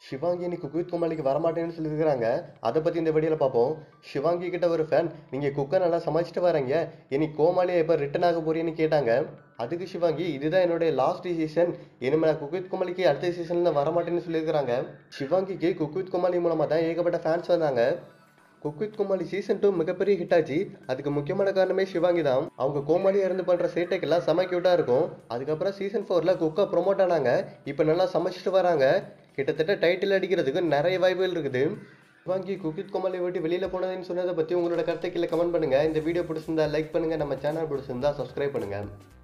சிவாங்கி இன்னைக்கு குக்வித் கோமாளிக்கு வரமாட்டேன்னு சொல்லியிருக்கிறாங்க அதை பற்றி இந்த வீடியோவில் பார்ப்போம் சிவாங்கி கிட்ட ஒரு ஃபேன் நீங்கள் குக்கை நல்லா சமைச்சிட்டு வரீங்க இனி கோமாளியை எப்போ ரிட்டர்ன் ஆக போறீன்னு கேட்டாங்க அதுக்கு சிவாங்கி இதுதான் என்னுடைய லாஸ்ட் சீசன் இனிமேல் நான் குக்வித் கோமாளிக்கு அடுத்த சீசனில் வரமாட்டேன்னு சொல்லியிருக்கிறாங்க சிவாங்கிக்கு குக்வித் கோமாளி மூலமாக தான் ஏகப்பட்ட ஃபேன்ஸ் வந்தாங்க குக்வித் கோமாளி சீசன் டூ மிகப்பெரிய ஹிட் ஆச்சு அதுக்கு முக்கியமான காரணமே சிவாங்கி தான் அவங்க கோமாளியா இருந்து பண்ற சேட்டைக்கெல்லாம் செம கியூட்டா இருக்கும் அதுக்கப்புறம் சீசன் ஃபோர்ல குக்கா ப்ரொமோட் ஆனாங்க இப்போ நல்லா சமைச்சிட்டு வராங்க கிட்டத்தட்ட டைட்டில் அடிக்கிறதுக்கு நிறைய வாய்ப்புகள் இருக்குது சிவாங்கி குக்வித் கோமாளி விட்டு வெளியில போனதுன்னு சொன்னதை பத்தி உங்களோட கருத்தை கீழே கமெண்ட் பண்ணுங்க இந்த வீடியோ பிடிச்சிருந்தா லைக் பண்ணுங்க நம்ம சேனல் பிடிச்சிருந்தா சப்ஸ்கிரைப் பண்ணுங்க